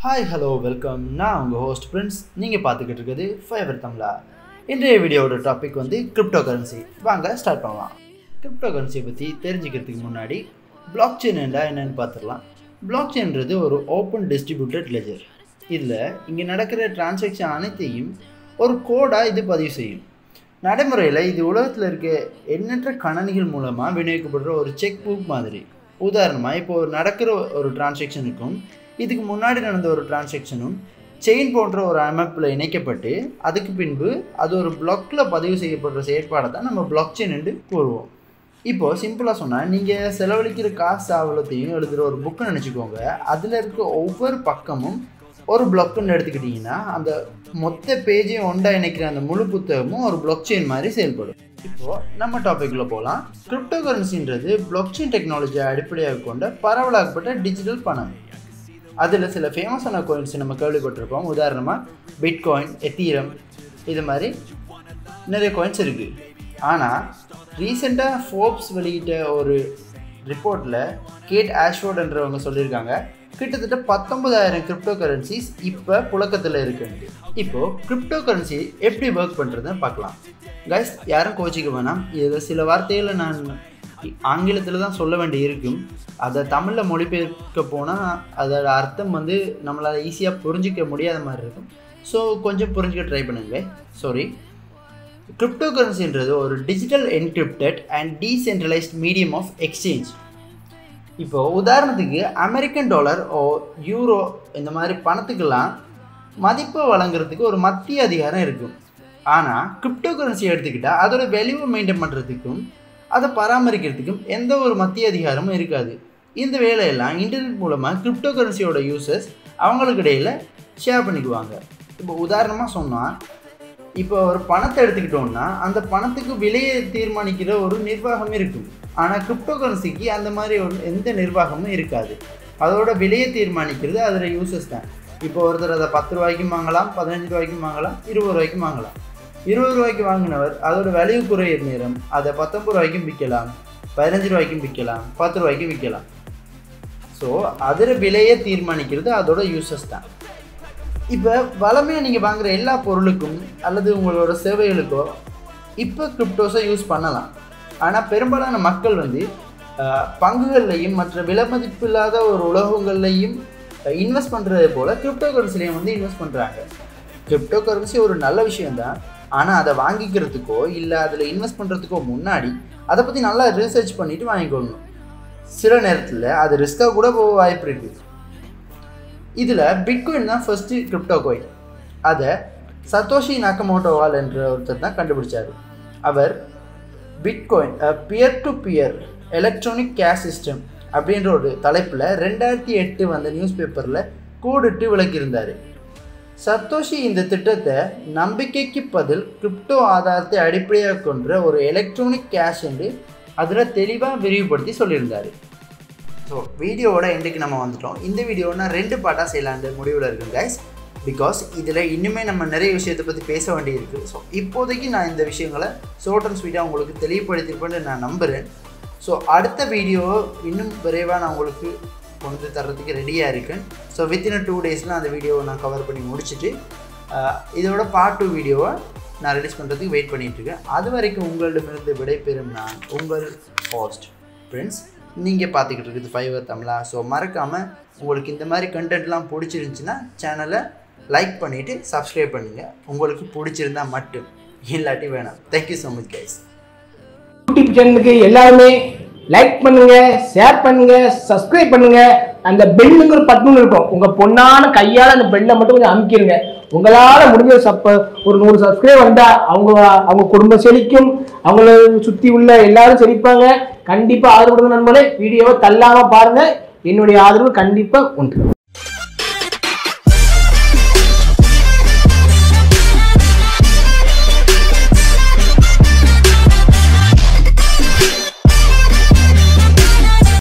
hi hello welcome நான் உங்கள் host Prince நீங்கள் பார்த்துக்கிட்டு இருக்குது ஃபைவர் தமிழா இன்றைய வீடியோவோட டாபிக் வந்து கிரிப்டோ கரன்சி வாங்க ஸ்டார்ட் பண்ணலாம் கிரிப்டோ கரன்சியை பற்றி தெரிஞ்சுக்கிறதுக்கு முன்னாடி பிளாக் செயின் என்னன்னு பார்த்துடலாம் பிளாக் செயின்றது ஒரு ஓப்பன் டிஸ்ட்ரிபியூட்டட் லெஜர் இதில் இங்கே நடக்கிற டிரான்சாக்ஷன் அனைத்தையும் ஒரு கோடாக இது பதிவு செய்யும் நடைமுறையில் இது உலகத்தில் இருக்க எண்ணற்ற கணனிகள் மூலமாக விநியோகிக்கப்படுற ஒரு செக் புக் மாதிரி உதாரணமாக இப்போ ஒரு நடக்கிற ஒரு டிரான்சாக்ஷனுக்கும் இதுக்கு முன்னாடி நடந்த ஒரு டிரான்சாக்ஷனும் செயின் போன்ற ஒரு அமைப்பில் இணைக்கப்பட்டு அதுக்கு பின்பு அது ஒரு பிளாக்கில் பதிவு செய்யப்படுற செயற்பாடை தான் நம்ம பிளாக் செயின் என்று கூறுவோம் இப்போது சிம்பிளாக சொன்னால் நீங்கள் செலவழிக்கிற காசு அவ்வளோத்தையும் எழுதுகிற ஒரு புக்கு நினச்சிக்கோங்க அதில் இருக்க ஒவ்வொரு பக்கமும் ஒரு பிளாக்குன்னு எடுத்துக்கிட்டிங்கன்னா அந்த மொத்த பேஜையும் ஒன்றா இணைக்கிற அந்த முழு புத்தகமும் ஒரு பிளாக் செயின் மாதிரி செயல்படும் இப்போது நம்ம டாப்பிக்கில் போகலாம் கிரிப்டோ கரன்சின்றது பிளாக் செயின் டெக்னாலஜியை அடிப்படையாக கொண்ட பரவலாக்கப்பட்ட டிஜிட்டல் பணம் அதில் சில ஃபேமஸான கோயின்ஸ் நம்ம கேள்விப்பட்டிருப்போம் உதாரணமாக பிட்காயின் எத்தீரம் இது மாதிரி நிறைய கோயின்ஸ் இருக்குது ஆனால் ரீசெண்டாக ஃபோர்ப்ஸ் வெளியிட்ட ஒரு ரிப்போர்ட்டில் கேட் ஆஷ்வோர்டுன்றவங்க சொல்லியிருக்காங்க கிட்டத்தட்ட பத்தொன்பதாயிரம் கிரிப்டோ கரன்சிஸ் இப்போ புழக்கத்தில் இருக்குன்னு இப்போது கிரிப்டோ கரன்சி எப்படி ஒர்க் பண்ணுறதுன்னு பார்க்கலாம் கைஸ் யாரும் கோச்சிக்க வேணாம் இதில் சில வார்த்தைகளை நான் ஆங்கிலத்தில் தான் சொல்ல வேண்டி இருக்கும் அதை தமிழில் மொழிபெயர்க்க போனால் அதோட அர்த்தம் வந்து நம்மளால் ஈஸியாக புரிஞ்சிக்க முடியாத மாதிரி இருக்கும் ஸோ கொஞ்சம் புரிஞ்சுக்க ட்ரை பண்ணுங்க சாரி கிரிப்டோ கரன்சின்றது ஒரு digital encrypted and decentralised medium of exchange இப்போ உதாரணத்துக்கு அமெரிக்கன் டாலர் ஓ யூரோ இந்த மாதிரி பணத்துக்கெல்லாம் மதிப்பை வழங்குறதுக்கு ஒரு மத்திய அதிகாரம் இருக்கும் ஆனால் கிரிப்டோ கரன்சி எடுத்துக்கிட்டால் அதோட வேல்யூவை மெயின்டைன் பண்ணுறதுக்கும் அதை பராமரிக்கிறதுக்கும் எந்த ஒரு மத்திய அதிகாரமும் இருக்காது இந்த வேலையெல்லாம் இன்டர்நெட் மூலமாக கிரிப்டோ கரன்சியோட யூசர்ஸ் அவங்களுக்கு இடையில் ஷேர் பண்ணிக்குவாங்க இப்போ உதாரணமாக சொன்னால் இப்போ ஒரு பணத்தை எடுத்துக்கிட்டோம்னா அந்த பணத்துக்கு விலையை தீர்மானிக்கிற ஒரு நிர்வாகம் இருக்கும் ஆனால் கிரிப்டோ கரன்சிக்கு அந்த மாதிரி ஒரு எந்த நிர்வாகமும் இருக்காது அதோட விலையை தீர்மானிக்கிறது அதில் யூசர்ஸ் தான் இப்போ ஒருத்தர் அதை பத்து ரூபாய்க்கும் வாங்கலாம் பதினஞ்சு ரூபாய்க்கும் வாங்கலாம் இருபது ரூபாய்க்கும் வாங்கலாம் இருபது ரூபாய்க்கு வாங்கினவர் அதோட விலைவு குறையிற நேரம் அதை பத்தொம்பது ரூபாய்க்கும் விற்கலாம் பதினஞ்சு ரூபாய்க்கும் விற்கலாம் பத்து ரூபாய்க்கும் விற்கலாம் ஸோ அதில் விலையை தீர்மானிக்கிறது அதோட யூசஸ் தான் இப்போ வளமையாக நீங்கள் வாங்குகிற எல்லா பொருளுக்கும் அல்லது உங்களோட சேவைகளுக்கோ இப்போ கிரிப்டோஸை யூஸ் பண்ணலாம் ஆனால் பெரும்பாலான மக்கள் வந்து பங்குகள்லையும் மற்ற விலைமதிப்பு இல்லாத ஒரு உலகங்கள்லையும் இன்வெஸ்ட் பண்ணுறது போல் கிரிப்டோ கரன்சிலையும் வந்து இன்வெஸ்ட் பண்ணுறாங்க கிரிப்டோ கரன்சி ஒரு நல்ல விஷயம்தான் ஆனால் அதை வாங்கிக்கிறதுக்கோ இல்லை அதில் இன்வெஸ்ட் பண்ணுறதுக்கோ முன்னாடி அதை பற்றி நல்லா ரிசர்ச் பண்ணிவிட்டு வாங்கிக்கொள்ளணும் சில நேரத்தில் அது ரிஸ்க்காக கூட போக வாய்ப்பு இருக்குது இதில் பிட்காயின் தான் ஃபஸ்ட்டு கிரிப்டோ கோயின் அதை சத்தோஷி நாக்கமோட்டோவால் என்ற ஒருத்தர் தான் கண்டுபிடிச்சார் அவர் bitcoin peer to peer electronic cash system அப்படின்ற ஒரு தலைப்பில் ரெண்டாயிரத்தி எட்டு வந்த நியூஸ் பேப்பரில் கோடிட்டு விளக்கியிருந்தார் சத்தோஷி இந்த திட்டத்தை நம்பிக்கைக்கு பதில் கிரிப்டோ ஆதாரத்தை அடிப்படையாக கொன்ற ஒரு எலக்ட்ரானிக் கேஷ் என்று அதில் தெளிவாக விரிவுபடுத்தி சொல்லியிருந்தார் ஸோ வீடியோவோட எண்டுக்கு நம்ம வந்துட்டோம் இந்த வீடியோ நான் ரெண்டு பாட்டாக செய்யலான்ற முடிவில் இருக்கும் கைஸ் பிகாஸ் இதில் இன்னுமே நம்ம நிறைய விஷயத்தை பற்றி பேச வேண்டியிருக்கு ஸோ இப்போதைக்கு நான் இந்த விஷயங்களை ஷோர்ட் அண்ட் ஸ்வீட்டாக உங்களுக்கு தெளிவுபடுத்திருப்பேன்னு நான் நம்புகிறேன் ஸோ அடுத்த வீடியோ இன்னும் விரைவாக நான் உங்களுக்கு கொண்டு தர்றதுக்கு ரெடியாக இருக்கேன் ஸோ வித்தின் டூ டேஸில் அந்த வீடியோவை நான் கவர் பண்ணி முடிச்சுட்டு இதோட பார்ட் டூ வீடியோவை நான் ரிலீஸ் பண்ணுறதுக்கு வெயிட் பண்ணிகிட்ருக்கேன் அது வரைக்கும் உங்களிடமிருந்து விடைபெறும் நான் உங்கள் ஹோஸ்ட் ஃப்ரெண்ட்ஸ் நீங்கள் பார்த்துக்கிட்டு இருக்குது ஃபைவர் தமிழா ஸோ மறக்காமல் உங்களுக்கு இந்த மாதிரி கண்டென்ட்லாம் பிடிச்சிருந்துச்சின்னா சேனலை லைக் பண்ணிவிட்டு சப்ஸ்கிரைப் பண்ணுங்கள் உங்களுக்கு பிடிச்சிருந்தா மட்டும் இல்லாட்டி வேணாம் thank you so much guys YouTube சேனலுக்கு எல்லாருமே லைக் பண்ணுங்க ஷேர் பண்ணுங்க சப்ஸ்கிரைப் பண்ணுங்க அந்த பெல்லுங்கிற பட்டன் இருக்கும் உங்க பொண்ணான கையால அந்த பெல்லை மட்டும் கொஞ்சம் அமுக்கிடுங்க உங்களால முடிஞ்ச சப்ப ஒரு நூறு சப்ஸ்கிரைப் வந்தா அவங்க அவங்க குடும்பம் செழிக்கும் அவங்கள சுத்தி உள்ள எல்லாரும் செழிப்பாங்க கண்டிப்பா ஆதரவு கொடுங்க நண்பர்களே வீடியோவை தள்ளாம பாருங்க என்னுடைய ஆதரவு கண்டிப்பா உண்டு